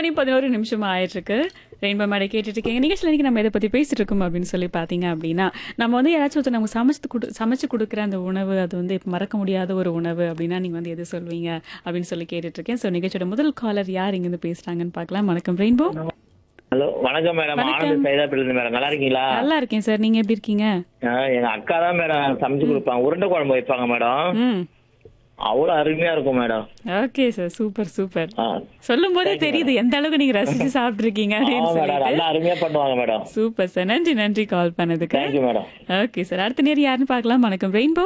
மணி பதினோரு நிமிஷம் ஆயிட்டு இருக்கு ரெயின்போ மேடை கேட்டுட்டு இருக்கீங்க நிகழ்ச்சியில் இன்னைக்கு நம்ம இதை பத்தி பேசிட்டு இருக்கோம் அப்படின்னு சொல்லி பாத்தீங்க அப்படின்னா நம்ம வந்து யாராச்சும் ஒருத்தர் நமக்கு சமைச்சு கொடு சமைச்சு கொடுக்குற அந்த உணவு அது வந்து இப்ப மறக்க முடியாத ஒரு உணவு அப்படின்னா நீங்க வந்து எது சொல்வீங்க அப்படின்னு சொல்லி கேட்டுட்டு இருக்கேன் ஸோ நிகழ்ச்சியோட முதல் காலர் யார் இங்க இருந்து பேசுறாங்கன்னு பார்க்கலாம் வணக்கம் ரெயின்போ ஹலோ வணக்கம் மேடம் வணக்கம். ஆனந்த் சைதாப்பில் இருந்து மேடம் நல்லா இருக்கீங்களா நல்லா இருக்கேன் சார் நீங்க எப்படி இருக்கீங்க ஆ, எங்க அக்கா தான் மேடம் சமைச்சு கொடுப்பாங்க உருண்டை குழம்பு வைப்பாங்க மேடம் ம் அவ்வளவு அருமையா இருக்கும் madam okay sir super super ஆ. சொல்லும் போதே தெரியுது எந்த அளவுக்கு நீங்க ரசிச்சு சாப்பிட்டுருக்கீங்க ஆமா அப்படின்னு மேடம் சொல்லிட்டு நல்லா அருமையா பண்ணுவாங்க மேடம் சூப்பர் சார் நன்றி நன்றி கால் பண்ணதுக்கு தேங்க்யூ மேடம் ஓகே சார் அடுத்த நேரம் யாருன்னு பார்க்கலாம் வணக்கம் ரெயின்போ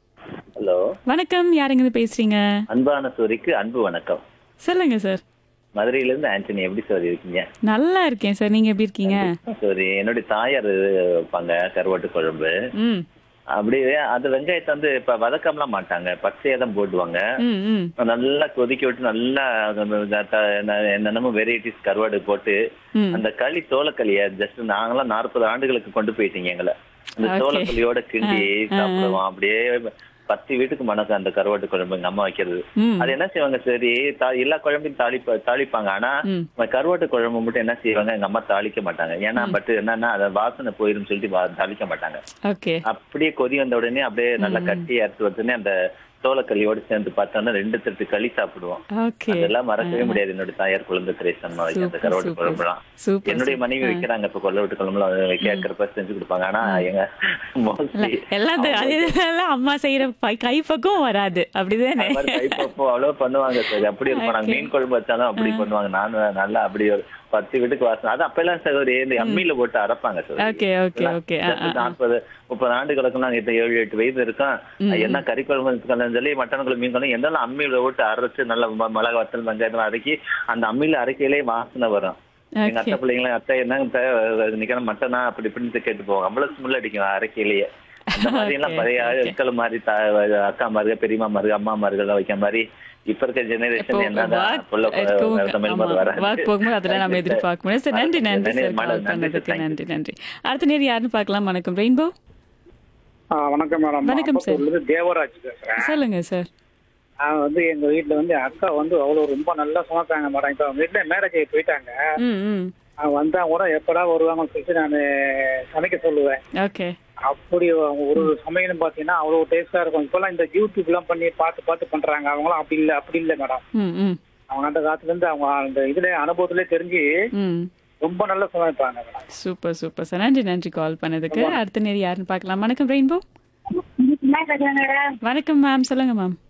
ஹலோ வணக்கம் யாருங்க இருந்து பேசுறீங்க அன்பான சோரிக்கு அன்பு வணக்கம் சொல்லுங்க சார் மதுரையில இருந்து ஆண்டனி எப்படி சார் இருக்கீங்க நல்லா இருக்கேன் சார் நீங்க எப்படி இருக்கீங்க சாரி என்னுடைய தாயார் வைப்பாங்க கருவாட்டு குழம்பு ம் அப்படியே அது வெங்காயத்தை வந்து இப்ப வதக்கம்லாம் மாட்டாங்க பச்சையா தான் போடுவாங்க ம் ம் நல்லா கொதிக்க விட்டு நல்லா அந்த த- என்ன- என்னென்னமோ வெரைட்டிஸ் கருவாடு போட்டு ம். அந்த களி தோலக்களிய ஜஸ்ட் நாங்களாம் நாற்பது ஆண்டுகளுக்கு கொண்டு போயிட்டீங்க எங்களை அந்த Okay. தோலக்களியோட கிண்டி சாப்பிடுவோம் அப்படியே பத்து வீட்டுக்கு மணக்கும் அந்த கருவாட்டு குழம்பு எங்க அம்மா வைக்கிறது ம் அது என்ன செய்வாங்க சரி தா- எல்லா குழம்பையும் தாளிப்ப தாளிப்பாங்க ஆனா ம். இந்த கருவாட்டு குழம்பு மட்டும் என்ன செய்வாங்க எங்க அம்மா தாளிக்க மாட்டாங்க ஏன்னா பட் என்னன்னா அதை வாசனை போயிரும் சொல்லிட்டு வா- தாளிக்க மாட்டாங்க ஓகே அப்படியே கொதி வந்த உடனே அப்படியே நல்லா கட்டி அறுத்து உடனே அந்த சோளக்களியோட சேர்ந்து பார்த்தோம்னா ரெண்டு தட்டு களி சாப்பிடுவோம் ஓகே அதெல்லாம் மறக்கவே முடியாது என்னோட தாயார் குழந்தை திரேசன் வைக்க அந்த சூப்பர், கருவாட்டு சூப்பர். குழம்புலாம் சூப்பர் என்னுடைய மனைவி வைக்கிறாங்க இப்ப கொல்லவட்டு குழம்புல கேட்கறப்ப செஞ்சு கொடுப்பாங்க ஆனா எங்க மோஸ்ட்லி எல்லாம் அது- அது இதெல்லாம் அம்மா செய்யற பை- கைப்பக்கம் வராது அப்படிதானே கைப்பப்போ அவ்வளவு பண்ணுவாங்க சார் அப்படி இருக்கும் நாங்க மீன் குழம்பு வச்சாலும் அப்படி பண்ணுவாங்க நானும் நல்லா அப்படி ஒரு பத்து வீட்டுக்கு வாசனை அது அப்பெல்லாம் சகோதரி இந்த அம்மியில போட்டு அரைப்பாங்க சார் ஓகே ஓகே ஓகே நாற்பது முப்பது ஆண்டுகளுக்கு நாங்க இப்ப ஏழு எட்டு வயசு இருக்கோம் என்ன கறி குழம்பு வச்சுக்கலாம் சொல்லி மட்டன் குழம்பு மீன் குழம்பு எந்தெல்லாம் அம்மியில போட்டு அரைச்சு நல்லா ம- மிளகா வத்தல் வெங்காயம் அரைக்கி அந்த அம்மியில அரைக்கையிலே வாசனை வரும் எங்க அத்தை பிள்ளைங்களும் அத்தை என்னங்க நிக்கிற மட்டனா அப்படி இப்படின்னு கேட்டு போவாங்க அவ்வளவு ஸ்மெல் அடிக்கும் அரைக்கையிலேயே அந்த மாதிரி எல்லாம் Okay, பழைய okay. ஆட்கள் மாதிரி தா- அக்கா மாருக பெரியம்மா மாருக அம்மா மார்கள் வைக்க மாதிரி இப்ப இருக்க ஜெனரேஷன் என்னதான் புள்ள தமிழ் மாதிரி வராது வாக் போகும்போது அதெல்லாம் நம்ம எதிர்பார்க்க முடியாது சார் நன்றி நன்றி சார் மேடம், கால் நன்றி சார், பண்ணதுக்கு thank you. நன்றி நன்றி அடுத்த நேரம் யாருன்னு பார்க்கலாம் வணக்கம் ரெயின்போ ஆ, வணக்கம் மேடம் வணக்கம் சார். அப்பத்தூர்ல இருந்து தேவராஜ் பேசுறேன் சொல்லுங்க சார் நான் வந்து எங்க வீட்ல வந்து அக்கா வந்து அவ்வளவு ரொம்ப நல்லா சமைப்பாங்க மேடம் இப்ப அவங்க வீட்டுல மேரேஜ் ஆகி போயிட்டாங்க ம் ம் அவங்க வந்தா கூட எப்படா வருவாங்கன்னு சொல்லிட்டு நான் சமைக்க சொல்லுவேன் ஓகே அப்படி அவங்க ஒரு ஒரு சமையலும் பாத்தீங்கன்னா அவ்வளவு டேஸ்டா இருக்கும் இப்பெல்லாம் இந்த யூடியூப் எல்லாம் பண்ணி பார்த்து பார்த்து பண்றாங்க அவங்களாம் அப்படி இல்ல அப்படி இல்ல மேடம் ம் ம் அவங்க அந்த காலத்துல இருந்து அவங்க அந்த இதுல அனுபவத்திலே தெரிஞ்சு ம் ரொம்ப நல்லா சமைப்பாங்க மேடம் சூப்பர் சூப்பர் சார் நன்றி நன்றி கால் பண்ணதுக்கு அடுத்த நேரம் யாருன்னு பார்க்கலாம் வணக்கம் ரெயின்போ வணக்கம் மேம் சொல்லுங்க மேம்